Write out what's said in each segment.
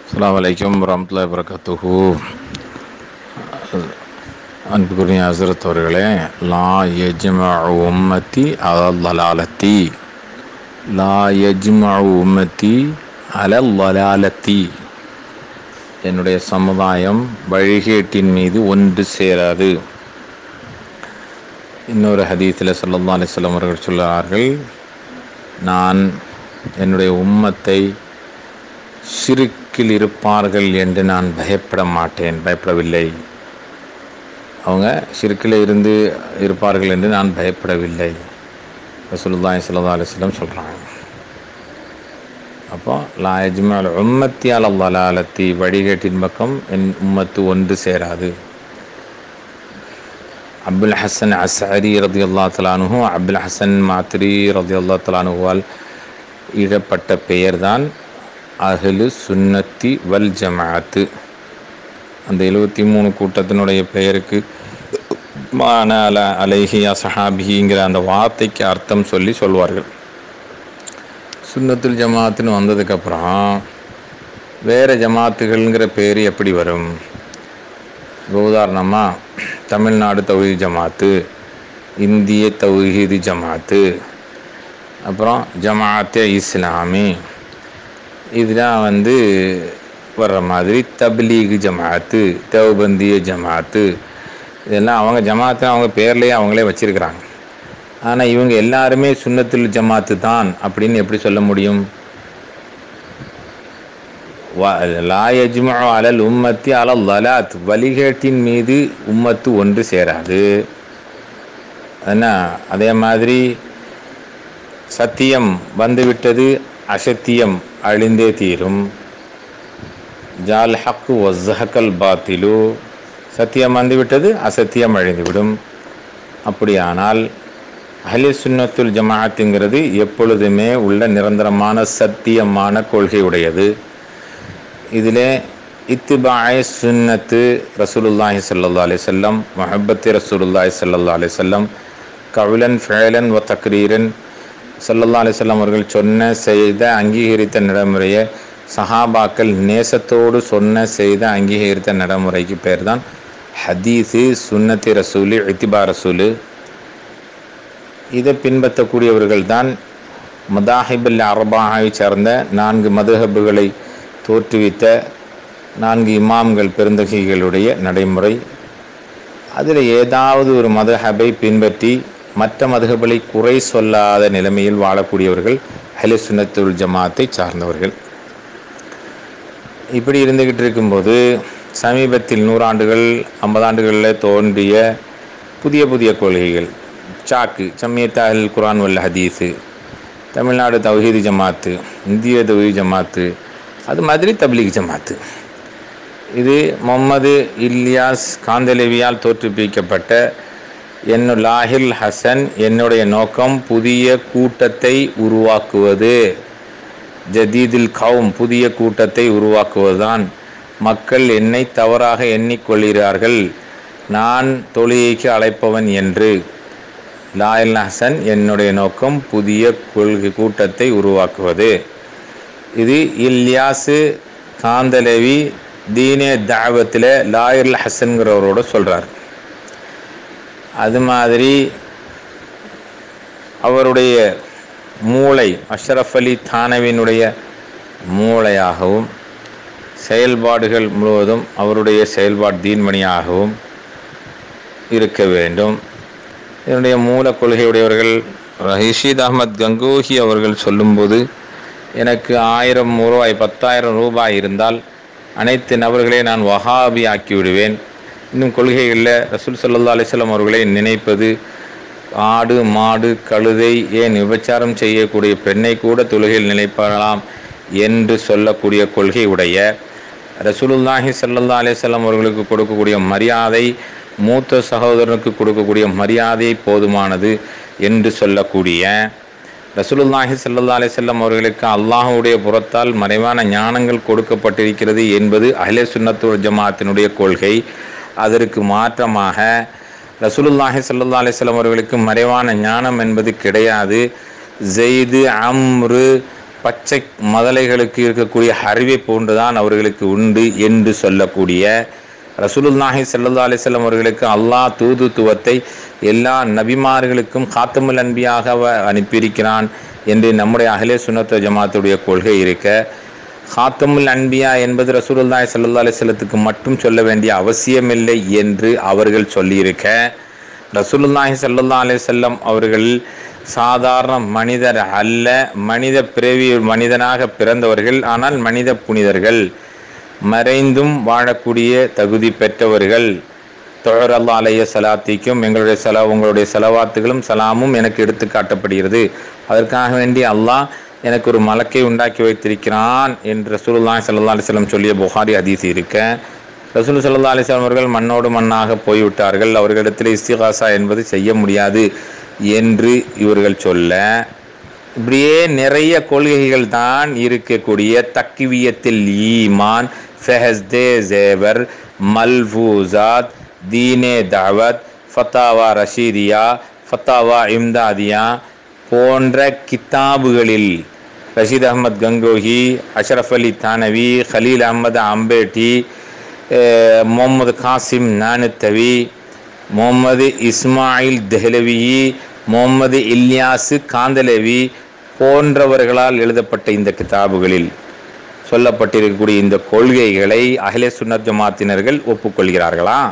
அஸ்ஸலாமு அலைக்கும் வரமத்துல்லாஹி வரகாத்துஹு அன்புக்குரிய ஹசரத் அவர்களே லா யஜ்ம உம்மத்தி அலல் லலாலத்தி லா யஜ்ம உம்மத்தி அலல் லலாலத்தி என்னுடைய சமுதாயம் வழிகேட்டின் மீது ஒன்று சேராது இன்னொரு ஹதீஸில் சல்லல்லா அலிஸ்லாம் அவர்கள் சொல்கிறார்கள் நான் என்னுடைய உம்மத்தை சிறுக்கில் இருப்பார்கள் என்று நான் பயப்பட மாட்டேன் பயப்படவில்லை அவங்க சிறுக்கில் இருந்து இருப்பார்கள் என்று நான் பயப்படவில்லை ரசூலுல்லாஹி ஸல்லல்லாஹு அலைஹி வஸல்லம் சொல்கிறாங்க அப்போ லா யஜ்மல் உம்மத்தி அல லலாலத்தி வழிகேட்டின் பக்கம் என் உம்மத்து ஒன்று சேராது அபுல் ஹசன் அஸ்அரி ரதி அல்லா தலானுஹு அபுல் ஹசன் மாத்ரி ரதி அல்லா தலானுவால் இடப்பட்ட பெயர்தான் அஹ்லு சுன்னத்தி வல் ஜமாஅத்து அந்த எழுபத்தி மூணு கூட்டத்தினுடைய பெயருக்கு மான அல அலைஹி அசஹாபிங்கிற அந்த வார்த்தைக்கு அர்த்தம் சொல்லி சொல்வார்கள் சுன்னத்துல் ஜமாத்துன்னு வந்ததுக்கப்புறம் வேறு ஜமாத்துகள்ங்கிற பேர் எப்படி வரும் இப்போ உதாரணமாக தமிழ்நாடு தௌஹீது ஜமாத்து இந்திய தௌஹீது ஜமாத்து அப்புறம் ஜமாத்தே இஸ்லாமி இதெல்லாம் வந்து வர்ற மாதிரி தப்லீக் ஜமாத்து தேவபந்திய ஜமாத்து இதெல்லாம் அவங்க ஜமாத்தை அவங்க பேர்லேயே அவங்களே வச்சிருக்கிறாங்க ஆனால் இவங்க எல்லாருமே சுன்னத்துல் ஜமாத்து தான் அப்படின்னு எப்படி சொல்ல முடியும் லா யஜ்மு அலல் உம்மத்தி அலல் லலாத் வழிகேட்டின் மீது உம்மத்து ஒன்று சேராது என்ன அதே மாதிரி சத்தியம் வந்துவிட்டது அசத்தியம் அழிந்தே தீரும் ஜால் ஹக்கு ஒஸ்ஹக்கல் பாத்திலு சத்தியம் வந்துவிட்டது அசத்தியம் அழிந்துவிடும் அப்படியானால் அஹ்லி சுன்னத்துல் ஜமாஅத்துங்கிறது எப்பொழுதுமே உள்ள நிரந்தரமான சத்தியமான கொள்கை உடையது இதில் இத்திபாய் சுன்னத்து ரசூலுல்லாஹி சல்லா அலி சொல்லம் மஹபத்தி ரசூலுல்லாஹி சல்லா அலி சொல்லம் கவுலன் ஃபேலன் ஒ தக்ரீரன் சல்லல்லா அலிஸ்லாம் அவர்கள் சொன்ன செய்த அங்கீகரித்த நடைமுறையை சஹாபாக்கள் நேசத்தோடு சொன்ன செய்த அங்கீகரித்த நடைமுறைக்கு பேர் தான் ஹதீஸு சுன்னத்தி ரசூலு இத்திபா ரசூலு இதை பின்பற்றக்கூடியவர்கள் தான் மதாஹிபுல் அரபாவை சேர்ந்த நான்கு மதுஹபுகளை தோற்றுவித்த நான்கு இமாம்கள் பெருந்தகைகளுடைய நடைமுறை அதில் ஏதாவது ஒரு மதுஹபை பின்பற்றி மற்ற மதுகபலை குறை சொல்லாத நிலைமையில் வாழக்கூடியவர்கள் அஹ்லு சுன்னத்துல் ஜமாத்தை சார்ந்தவர்கள் இப்படி இருந்துக்கிட்டு இருக்கும்போது சமீபத்தில் நூறாண்டுகள் ஐம்பது ஆண்டுகளில் தோன்றிய புதிய புதிய கொள்கைகள் சாக்கு சமயத்தால் குரான் வல்ல ஹதீஸு தமிழ்நாடு தௌஹீது ஜமாத்து இந்திய தௌஹீது ஜமாத்து அது மாதிரி தப்லீக் ஜமாத்து இது முகமது இல்யாஸ் காந்தலேவியால் தோற்றுவிக்கப்பட்ட என்ன லாஹில் ஹசன் என்னுடைய நோக்கம் புதிய கூட்டத்தை உருவாக்குவது ஜதீதில் கவும் புதிய கூட்டத்தை உருவாக்குவதுதான் மக்கள் என்னை தவறாக எண்ணிக்கொள்கிறார்கள் நான் தொழுகைக்கு அழைப்பவன் என்று லாயல் ஹசன் என்னுடைய நோக்கம் புதிய கொள்கை கூட்டத்தை உருவாக்குவது இது இல்யாசு காந்தலேவி தீனே தாவத்தில் லாயல் ஹசன்கிறவரோட சொல்கிறார் அது மாதிரி அவருடைய மூளை அஷ்ரஃப் அலி தானவினுடைய மூளையாகவும் செயல்பாடுகள் முழுவதும் அவருடைய செயல்பாடு தீன்மணியாகவும் இருக்க வேண்டும் இதனுடைய மூல கொள்கையுடையவர்கள் ரஹீஷீத் அகமத் கங்கோஹி அவர்கள் சொல்லும்போது எனக்கு ஆயிரம் ரூபாய் பத்தாயிரம் ரூபாய் இருந்தால் அனைத்து நபர்களையும் நான் வஹாபி ஆக்கி விடுவேன் இன்னும் கொள்கைகளில் ரசூல் சல்லா அலிஸ்லாம் அவர்களை நினைப்பது ஆடு மாடு கழுதை ஏன் விபச்சாரம் செய்யக்கூடிய பெண்ணை கூட தொழுகையில் நினைப்பலாம் என்று சொல்லக்கூடிய கொள்கை உடைய ரசூலுல்லாஹி சல்லா அலிஸ்லாம் அவர்களுக்கு கொடுக்கக்கூடிய மரியாதை மூத்த சகோதரனுக்கு கொடுக்கக்கூடிய மரியாதை போதுமானது என்று சொல்லக்கூடிய ரசூலுல்லாஹி சல்லா அலிசல்லாம் அவர்களுக்கு அல்லாஹுடைய புறத்தால் மறைவான ஞானங்கள் கொடுக்கப்பட்டிருக்கிறது என்பது அஹ்லே சுன்னத்து ஜமாத்தினுடைய கொள்கை அதற்கு மாற்றமாக ரசூலுல்லாஹி சல்லா அலிஸ்லாம் அவர்களுக்கு மறைவான ஞானம் என்பது கிடையாது ஜெய்து அம்ரு பச்சை மதலைகளுக்கு இருக்கக்கூடிய அறிவை போன்றுதான் அவர்களுக்கு உண்டு என்று சொல்லக்கூடிய ரசூலுல்லாஹி ஸல்லல்லாஹு அலைஹி வஸல்லம் அவர்களுக்கு அல்லாஹ் தூதுத்துவத்தை எல்லா நபிமார்களுக்கும் காத்தமுல் அன்பியாக அவ- அனுப்பியிருக்கிறான் என்று நம்முடைய அஹ்லே சுன்னத்து ஜமாத்துடைய கொள்கை இருக்க ஹாத்தமுல் அன்பியா என்பது ரசூலுல்லாஹி ஸல்லல்லாஹு அலைஹி வஸல்லத்துக்கு மட்டும் சொல்ல வேண்டிய அவசியமில்லை என்று அவர்கள் சொல்லியிருக்க ரசூலுல்லாஹி ஸல்லல்லாஹு அலைஹி வஸல்லம் அவர்கள் சாதாரண மனிதர் அல்ல மனித பிறவி மனிதனாக பிறந்தவர்கள் ஆனால் மனித புனிதர்கள் மறைந்தும் வாழக்கூடிய தகுதி பெற்றவர்கள் தொழர் அல்லா அலைய சலாத்திக்கும் எங்களுடைய செல உங்களுடைய செலவாத்துகளும் சலாமும் எனக்கு எடுத்து காட்டப்படுகிறது அதற்காக வேண்டி அல்லாஹ் எனக்கு ஒரு மலக்கை உண்டாக்கி வைத்திருக்கிறான் என்று ரசூலுல்லாஹி ஸல்லல்லாஹு அலைஹி வஸல்லம் சொல்லிய புகாரி ஹதீஸ் இருக்க ரசூல் ஸல்லல்லாஹு அலைஹி வஸல்லம் அவர்கள் மண்ணோடு மண்ணாக போய்விட்டார்கள் அவர்களிடத்தில் இஸ்திகாசா என்பது செய்ய முடியாது என்று இவர்கள் சொல்ல இப்படியே நிறைய கொள்கைகள் தான் இருக்கக்கூடிய தக்கிவியத்தில் ஈமான் ஃபெஹஸ்தே ஜேவர் மல்பூசாத் தீனே தாவத் ஃபத்தாவா ரஷீதியா ஃபத்தாவா இம்தாதியா போன்ற கித்தாபுகளில் ரஷீத் அகமத் கங்கோஹி அஷ்ரஃப் அலி தானவி கலீல் அஹமது அம்பேட்டி அஹ், முகமது காசிம் நானுத்தவி முகமது இஸ்மாயில் தெஹ்லவி முகமது இல்யாசு காந்தலவி போன்றவர்களால் எழுதப்பட்ட இந்த கிதாபுகளில் சொல்லப்பட்டிருக்கக்கூடிய இந்த கொள்கைகளை அஹ்லே சுன்னத் ஜமாத்தினர்கள் ஒப்புக்கொள்கிறார்களா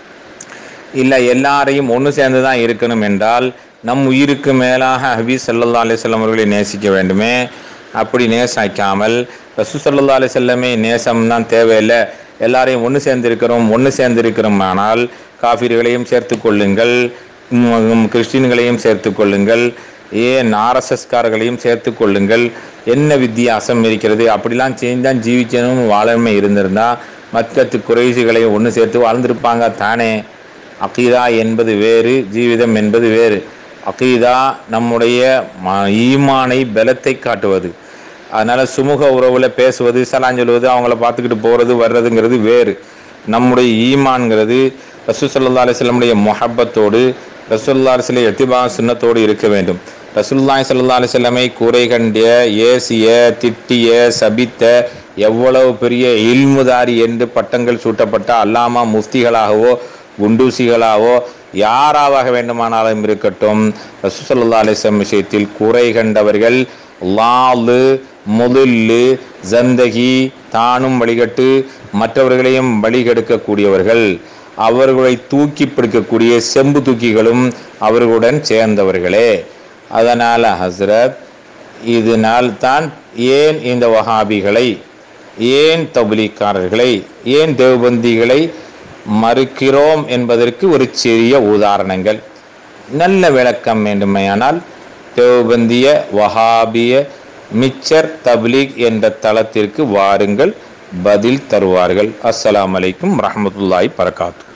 இல்லை எல்லாரையும் ஒன்று சேர்ந்து தான் இருக்கணும் என்றால் நம் உயிருக்கு மேலாக ஹபீஸ் சல்லல்லா அலிஸ்லாம் அவர்களை நேசிக்க வேண்டுமே அப்படி நேசிக்காமல் ரசூ சல்லல்லா அலிசல்லமே நேசம் தான் தேவையில்லை எல்லாரையும் ஒன்று சேர்ந்திருக்கிறோம் ஒன்று சேர்ந்திருக்கிறோம் ஆனால் காஃபிர்களையும் சேர்த்து கொள்ளுங்கள் ம், கிறிஸ்டின்களையும் சேர்த்து கொள்ளுங்கள் ஏன் ஆர்எஸ்எஸ்காரர்களையும் சேர்த்து கொள்ளுங்கள் என்ன வித்தியாசம் இருக்கிறது அப்படிலாம் செஞ்சுதான் ஜீவிக்கணும் வாழமை இருந்திருந்தா மக்கத்து குறைசிகளை ஒன்று சேர்த்து வாழ்ந்திருப்பாங்க தானே அகீதா என்பது வேறு ஜீவிதம் என்பது வேறு அகீதா நம்முடைய ம- ஈமானை பலத்தை காட்டுவது அதனால சுமூக உறவுல பேசுவது சலான் சொல்லுவது அவங்கள பார்த்துக்கிட்டு போறது வர்றதுங்கிறது வேறு நம்முடைய ஈமான்ங்கிறது ரசூசல்லா அலிஸ்லமுடைய மொஹப்பத்தோடு ரசூல்லா அலிஸ்ல எத்திபா சுன்னத்தோடு இருக்க வேண்டும் ரசூல்லாய் சல்லா அலிஸ்லமை கூரை கண்டிய ஏசிய திட்டிய சபித்த எவ்வளவு பெரிய இல்முதாரி என்று பட்டங்கள் சூட்டப்பட்ட அல்லாமா முஃப்திகளாகவோ குண்டூசிகளாவோ யாராக வேண்டுமானாலும் இருக்கட்டும் ரசூசல்லா அலிஸ்லம் விஷயத்தில் குறை கண்டவர்கள் லாலு முதுல்லு ஜந்தகி தானும் வழிகட்டு மற்றவர்களையும் வழிகெடுக்கக்கூடியவர்கள் அவர்களை தூக்கி பிடிக்கக்கூடிய செம்பு தூக்கிகளும் அவர்களுடன் சேர்ந்தவர்களே அதனால ஹஸ்ரத் இதனால் தான் ஏன் இந்த வஹாபிகளை ஏன் தபிலிக்காரர்களை ஏன் தேவபந்திகளை மறுக்கிறோம் என்பதற்கு ஒரு சிறிய உதாரணங்கள் நல்ல விளக்கம் வேண்டுமையானால் தேவபந்திய வஹாபிய மிச்சர் தப்லீக் என்ற தளத்திற்கு வாருங்கள் பதில் தருவார்கள் அஸ்ஸலாமு அலைக்கும் ரஹ்மத்துல்லாஹி பரகாத்து